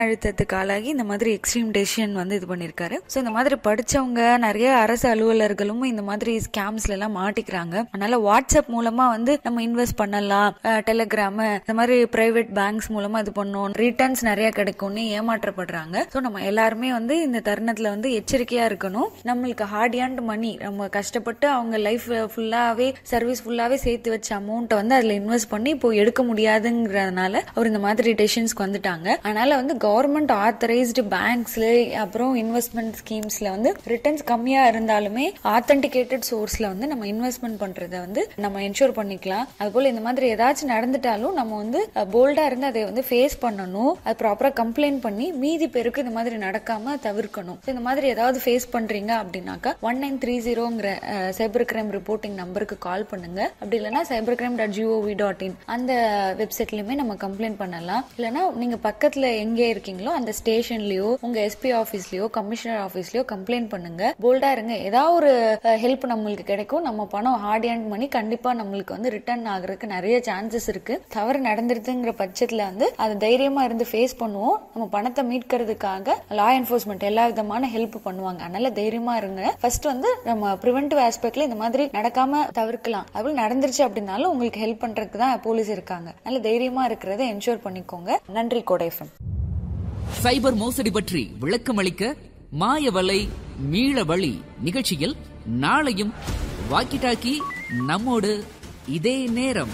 அழுத்தத்துக்கு ஆளாகி இந்த மாதிரி எக்ஸ்ட்ரீம் டெசிஷன் வந்து இது பண்ணிருக்காரு ஸோ இந்த மாதிரி படிச்சவங்க நிறைய அரசு அலுவலர்களும் இந்த மாதிரி ஸ்கேம்ஸ்ல எல்லாம் மாட்டிக்கிறாங்க அதனால வாட்ஸ்அப் மூலமா வந்து நம்ம இன்வெஸ்ட் பண்ணலாம் டெலிகிராம் இந்த மாதிரி பிரைவேட் பேங்க்ஸ் மூலமா இது பண்ணோம் ரிட்டர்ன்ஸ் நிறைய கிடைக்கும்னு ஏமாற்றப்படுறாங்க ஸோ நம்ம எல்லாருமே வந்து இந்த தருணத்துல வந்து எச்சரிக்கையா இருக்கணும் நம்மளுக்கு ஹார்ட் ஏண்ட் மணி நம்ம கஷ்டப்பட்டு அவங்க லைஃப் ஃபுல்லாவே சர்வீஸ் ஃபுல்லாவே சேர்த்து வச்ச அமௌண்ட்டை வந்து அதுல இன்வெஸ்ட் பண்ணி இப்போ எடுக்க முடியாதுங்கிறதுனால அவர் இந்த மாதிரி டெசிஷன்ஸ்க்கு வந்துட்டாங்க அதனால வந்து கவர்மெண்ட் ஆத்தரைஸ்டு பேங்க்ஸ்ல அப்புறம் இன்வெஸ்ட்மெண்ட் ஸ்கீம்ஸ்ல வந்து ரிட்டர்ன்ஸ் கம்மியா இருந்தாலுமே ஆத்தென்டிகேட்டட் சோர்ஸ்ல வந்து நம்ம இன்வெஸ்ட்மெண்ட் பண்றத வந்து நம்ம என்ஷூர் பண்ணிக்கலாம் அதுபோல இந்த மாதிரி ஏதாச்சும் நடந்துட்டாலும் நம்ம வந்து போல்டா இருந்து அதை வந்து ஃபேஸ் பண்ணணும் அது ப்ராப்பரா கம்ப்ளைண்ட் பண்ணி மீதி பேருக்கு இந்த மாதிரி நடக்காம தவிர்க்கணும் So, இந்த மாதிரி ஏதாவது ஃபேஸ் பண்றீங்க அப்படின்னாக்கா ஒன் நைன் த்ரீ ஜீரோங்கிற சைபர் கிரைம் ரிப்போர்ட்டிங் நம்பருக்கு கால் பண்ணுங்க அப்படி இல்லைன்னா cyber crime dot gov dot in அந்த வெப்சைட்லயுமே நம்ம கம்ப்ளைண்ட் பண்ணலாம் இல்லைன்னா நீங்க பக்கத்துல எங்கே இருக்கீங்களோ அந்த ஸ்டேஷன்லயோ உங்க எஸ்பி ஆபீஸ்லயோ கமிஷனர் ஆபீஸ்லயோ கம்ப்ளைண்ட் பண்ணுங்க போல்டா இருங்க ஏதாவது ஒரு ஹெல்ப் நம்மளுக்கு கிடைக்கும் நம்ம பணம் ஹார்ட் ஏண்ட் மணி கண்டிப்பா நம்மளுக்கு வந்து ரிட்டர்ன் ஆகுறதுக்கு நிறைய சான்சஸ் இருக்கு தவறு நடந்துருதுங்கிற பட்சத்துல வந்து அதை தைரியமா இருந்து ஃபேஸ் பண்ணுவோம் நம்ம பணத்தை மீட்கிறதுக்காக லா என்ஃபோர்ஸ்மெண்ட் எல்லா விதமான ஹெல்ப் பண்ணுவாங்க அதனால தைரியமா இருங்க ஃபர்ஸ்ட் வந்து நம்ம ப்ரிவென்டிவ் ஆஸ்பெக்ட்ல இந்த மாதிரி நடக்காம தவிர்க்கலாம் அது நடந்துருச்சு அப்படின்னாலும் உங்களுக்கு ஹெல்ப் பண்றதுக்கு தான் போலீஸ் இருக்காங்க அதனால தைரியமா இருக்கிறத என்ஷூர் பண்ணிக்கோங்க நன்றி கோடைஃபன் சைபர் மோசடி பற்றி விளக்கம் அளிக்க மாயவலை மீள வழி நிகழ்ச்சியில் நாளையும் வாக்கி டாக்கி நம்மோடு இதே நேரம்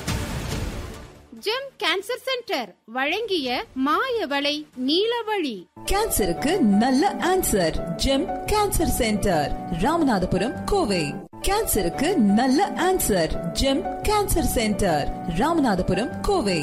ஜெம் கேன்சர் சென்டர் வழங்கிய மாயவளை நீலவழி கேன்சருக்கு நல்ல answer Gem cancer centre Ramanathapuram Kovai கேன்சருக்கு நல்ல answer Gem cancer centre Ramanathapuram Kovai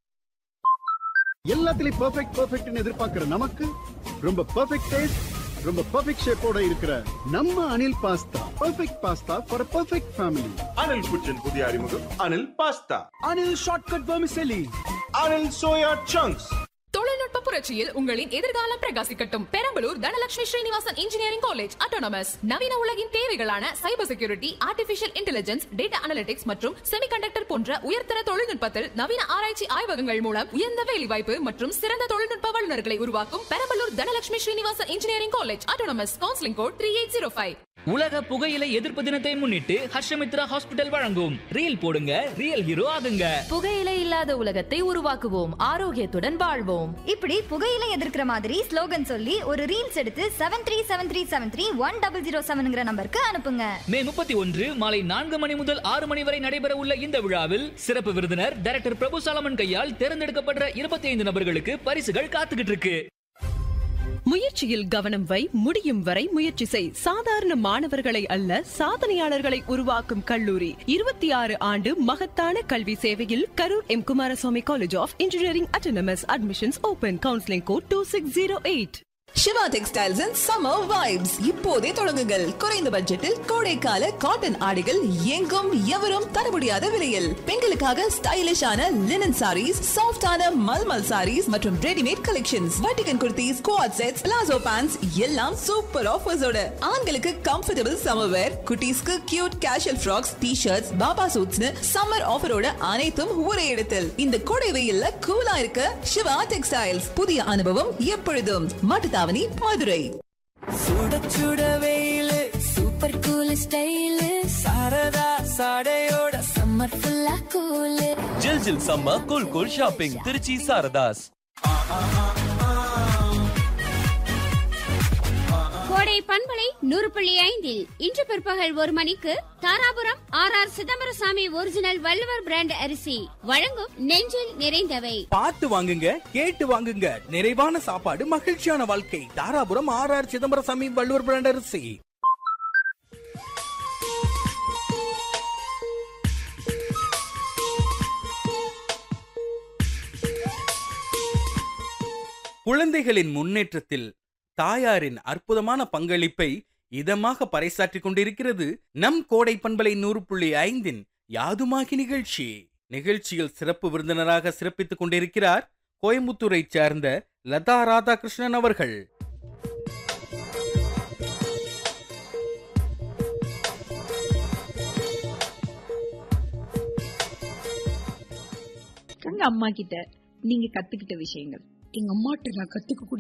எல்லாத்துலயும் பெர்ஃபெக்ட் பெர்ஃபெக்ட்னு எதிர்பார்க்கிற நமக்கு ரொம்ப பெர்ஃபெக்ட் டேஸ்ட் ரொம்ப பெர்ஃபெக்ட் ஷேப்போட இருக்கிற நம்ம Anil pasta perfect pasta for perfect family Anil kitchen புதிய அறிமுகம் Anil pasta Anil shortcut vermicelli Anil soya chunks தொழில்நுட்ப புரட்சியில் உங்களின் எதிர்காலம் பிரகாசிக்கட்டும் Perambalur Dhanalakshmi Srinivasan engineering college autonomous நவீன உலகின் தேவைகளான cyber security artificial intelligence data analytics மற்றும் செமிகண்டக்டர் போன்ற உயர்தர தொழில்நுட்பத்தில் நவீன ஆராய்ச்சி ஆய்வகங்கள் மூலம் உயர்ந்த வேலைவாய்ப்பு மற்றும் சிறந்த தொழில்நுட்ப வல்லுநர்களை உருவாக்கும் Perambalur Dhanalakshmi Srinivasan engineering college autonomous counselling code three eight zero five உலக புகையிலை எதிர்ப்பு தினத்தை முன்னிட்டு ஹர்ஷமித்ரா ஹாஸ்பிட்டல் வழங்கும் ரீல் போடுங்க ரியல் ஹீரோ ஆகுங்க புகையிலை இல்லாத உலகத்தை உருவாக்குவோம் ஆரோக்கியத்துடன் வாழ்வோம் இப்படி புகையில எதிர்க்கிற மாதிரி ஸ்லோகன் சொல்லி ஒரு ரீல்ஸ் எடுத்து seven three seven three seven three one double zero செவன்ங்கிற நம்பருக்கு அனுப்புங்க மே முப்பத்தி ஒன்று மாலை நான்கு மணி முதல் ஆறு மணி வரை நடைபெற உள்ள இந்த விழாவில் சிறப்பு விருந்தினர் டைரக்டர் பிரபு சாலமன் கையால் தேர்ந்தெடுக்கப்பட்ட இருபத்தி ஐந்து நபர்களுக்கு பரிசுகள் காத்துக்கிட்டு இருக்கு முயற்சியில் கவனம் வை முடியும் வரை முயற்சி செய் சாதாரண மாணவர்களை அல்ல சாதனையாளர்களை உருவாக்கும் கல்லூரி இருபத்தி ஆறு ஆண்டு மகத்தான கல்வி சேவையில் Karur M Kumaraswamy college of engineering autonomous admissions open counselling code two six zero eight Siva textiles and summer vibes இப்போதே தொடங்குங்கள் குறைந்த பட்ஜெட்டில் கோடைக்கால காட்டன் ஆடைகள் எங்கும் எவரும் தர முடியாத விலையில் பெண்களுக்காக ஸ்டைலிஷான லினன் சாரீஸ் சாஃப்டான மல்மல் சாரீஸ் மற்றும் ரெடிமேட் கலெக்ஷன்ஸ் வட்டிகன் kurtis co-ord sets palazzo pants எல்லாம் சூப்பர் ஆஃபர்ஸோட ஆண்களுக்கு கம்ஃபர்டபுள் சம்மர் வேர் குட்டீஸ்க்கு cute casual frocks T shirts பாபா சூட்ஸ்னு சம்மர் ஆஃபரோட அனைத்தும் ஒரே இடத்தில் இந்த கோடை வெயில்ல கூலா இருக்க சிவா டெக்ஸ்டைல்ஸ் புதிய அனுபவம் எப்பொழுதும் மாட்டுத்தாவணி மதுரை சுட சுட வெயிலு சூப்பர் கூல் ஸ்டைலு சாரதா சாடையோட சம்மர் ஃபுல்லா கூலு ஜில் ஜில் சம்ம cool cool shopping Trichy Sarathas கோடை பண்பலை நூறு புள்ளி ஐந்தில் இன்று பிற்பகல் ஒரு மணிக்கு Dharapuram R R Chidambarasamy original Valluvar brand அரிசி வழங்கும் நெஞ்சில் நிறைந்தவை பார்த்து வாங்குங்க கேட்டு வாங்குங்க நிறைவான சாப்பாடு மகிழ்ச்சியான வாழ்க்கை Dharapuram R R Chidambarasamy Valluvar brand அரிசி குழந்தைகளின் முன்னேற்றத்தில் தாயாரின் அற்புதமான பங்களிப்பை இதமாக பறைசாற்றிக் கொண்டிருக்கிறது நம் கோடை பண்பலை நூறு புள்ளி ஐந்தின் யாதுமாகி நிகழ்ச்சி நிகழ்ச்சியில் சிறப்பு விருந்தினராக சிறப்பித்துக் கொண்டிருக்கிறார் கோயம்புத்தூரைச் சேர்ந்த லதா ராதாகிருஷ்ணன் அவர்கள் உங்க அம்மா கிட்ட நீங்க கத்துக்கிட்ட விஷயங்கள் எங்க அம்மாட்ட நான் கத்துக்க